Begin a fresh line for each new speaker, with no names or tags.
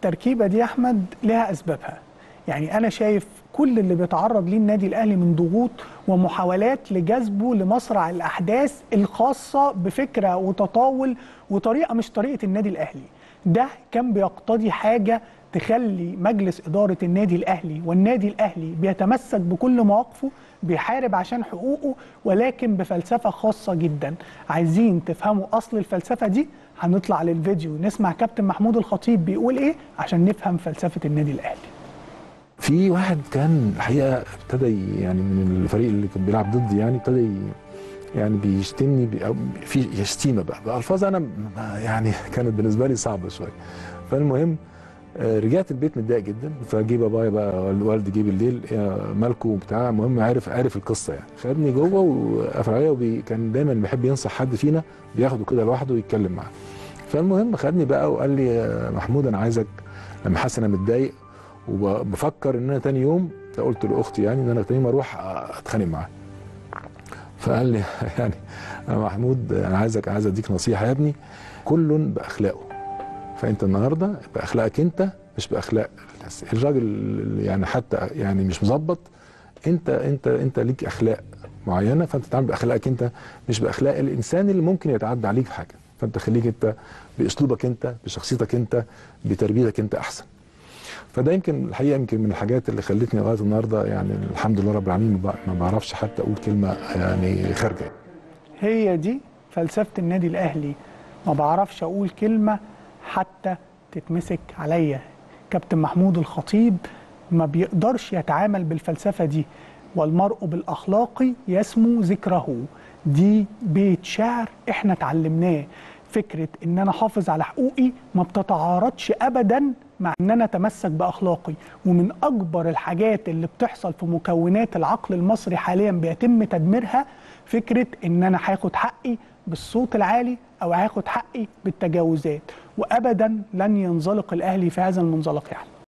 التركيبه دي يا احمد لها اسبابها يعني انا شايف كل اللي بيتعرض ليه النادي الاهلي من ضغوط ومحاولات لجذبه لمسرع الاحداث الخاصه بفكره وتطاول وطريقه مش طريقه النادي الاهلي ده كان بيقتضي حاجه تخلي مجلس اداره النادي الاهلي والنادي الاهلي بيتمسك بكل مواقفه بيحارب عشان حقوقه ولكن بفلسفه خاصه جدا عايزين تفهموا اصل الفلسفه دي هنطلع للفيديو نسمع كابتن محمود الخطيب بيقول ايه عشان نفهم فلسفه النادي الاهلي
في واحد كان الحقيقه ابتدى يعني من الفريق اللي كان بيلعب ضدي يعني ابتدى يعني بيشتمني بي أو في شتيمه بقى بالفاظ انا يعني كانت بالنسبه لي صعبه شويه فالمهم رجعت البيت متضايق جدا فجي بابايا بقى والدي جه بالليل يا مالكو وبتاع المهم عارف عارف القصه يعني خدني جوه وقفل عليا وكان دايما بيحب ينصح حد فينا بياخده كده لوحده ويتكلم معاه فالمهم خدني بقى وقال لي يا محمود انا عايزك لما حاسس انا متضايق وبفكر ان انا تاني يوم قلت لاختي يعني ان انا تاني يوم اروح اتخانق معاه فقال لي يعني يا محمود انا عايزك عايز اديك نصيحه يا ابني كل باخلاقه فانت النهارده باخلاقك انت مش باخلاق الناس الراجل يعني حتى يعني مش مظبط انت انت انت ليك اخلاق معينه فانت تتعامل باخلاقك انت مش باخلاق الانسان اللي ممكن يتعدى عليك في حاجه فانت خليك انت باسلوبك انت بشخصيتك انت بتربيتك انت احسن فده يمكن الحقيقه يمكن من الحاجات اللي خلتني لغايه النهارده يعني الحمد لله رب العالمين ما بعرفش حتى اقول كلمه يعني خارجه
هي دي فلسفه النادي الاهلي ما بعرفش اقول كلمه حتى تتمسك عليا كابتن محمود الخطيب ما بيقدرش يتعامل بالفلسفه دي والمرء بالاخلاق يسمو ذكره دي بيت شعر احنا اتعلمناه فكره ان انا احافظ على حقوقي ما بتتعارضش ابدا مع ان انا اتمسك باخلاقي ومن اكبر الحاجات اللي بتحصل في مكونات العقل المصري حاليا بيتم تدميرها فكره ان انا هاخد حقي بالصوت العالي او هاخد حقي بالتجاوزات وابدا لن ينزلق الاهلي في هذا المنزلق يعني